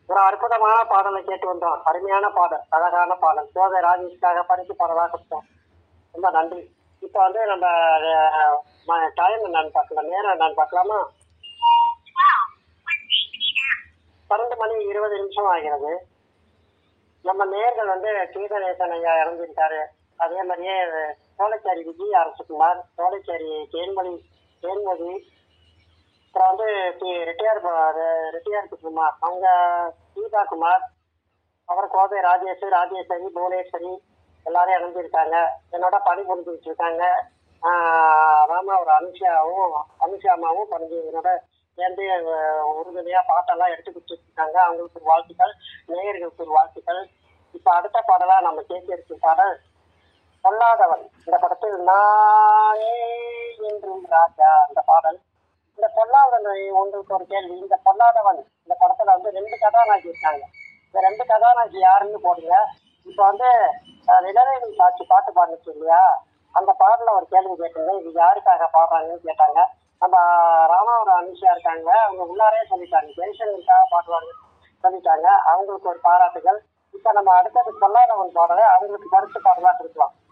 ஒரு அற்புதமான பாடலை கேட்டு வந்தோம் அருமையான பாடல் அழகான பாடல் சோதை ராஜேஷ்காக பரிசு பாடலாக கொடுத்தோம் ரொம்ப நன்றி இப்போ வந்து நம்ம டைம் என்னன்னு பார்க்கலாம் நேரம் என்னன்னு பார்க்கலாமா பன்னெண்டு மணி இருபது நிமிஷம் ஆகிறது நம்ம நேர்கள் வந்து கீதநேசன் ஐயா இறந்திருக்காரு அதே மாதிரியே சோலைச்சாரி விஜய் அரசகுமார் சோலைச்சாரி தேன்மொழி தேன்மொழி அப்புறம் வந்து ரிட்டையர் ரிட்டையர் குமார் அவங்க கீதா குமார் அப்புறம் கோதை ராஜேஷ் ராஜேஸ்வரி புவனேஸ்வரி எல்லாரும் இணைஞ்சிருக்காங்க என்னோட பணி புரிஞ்சுட்டு இருக்காங்க ஆஹ் ராமா ஒரு அனுஷாவும் அனுஷாமாவும் பணிஞ்சு என்னோட சேர்ந்து அஹ், உறுதுணையா பாட்டெல்லாம் எடுத்து கொடுத்துட்டு இருக்காங்க அவங்களுக்கு ஒரு வாழ்த்துக்கள் நேயர்களுக்கு ஒரு வாழ்த்துக்கள் இப்ப அடுத்த பாடலா நம்ம கேட்க இருக்கும் பாடல் பொல்லாதவன் இந்த படத்தில் நானே என்றும் ராஜா அந்த பாடல் இந்த பொல்லாதவன் உங்களுக்கு ஒரு கேள்வி இந்த பொல்லாதவன் இந்த படத்துல வந்து ரெண்டு கதாநாயகி இருக்காங்க இந்த ரெண்டு கதாநாயகி யாருன்னு போடுங்க இப்போ வந்து அஹ், நிலவேணி சாட்சி பாட்டு பாடுச்சு இல்லையா அந்த பாடல ஒரு கேள்வி கேட்டாங்க இது யாருக்காக பாடுறாங்கன்னு கேட்டாங்க நம்ம ராமாவரம் அனுஷா இருக்காங்க அவங்க உள்ளாரே சொல்லிட்டாங்க ஜெய்சங்கருக்காக பாடுவாங்க சொல்லிட்டாங்க அவங்களுக்கு ஒரு பாராட்டுகள் இப்ப நம்ம அடுத்தது பொல்லாதவன் பாடல அவங்களுக்கு கருத்து பாடலாட்டு இருக்கலாம்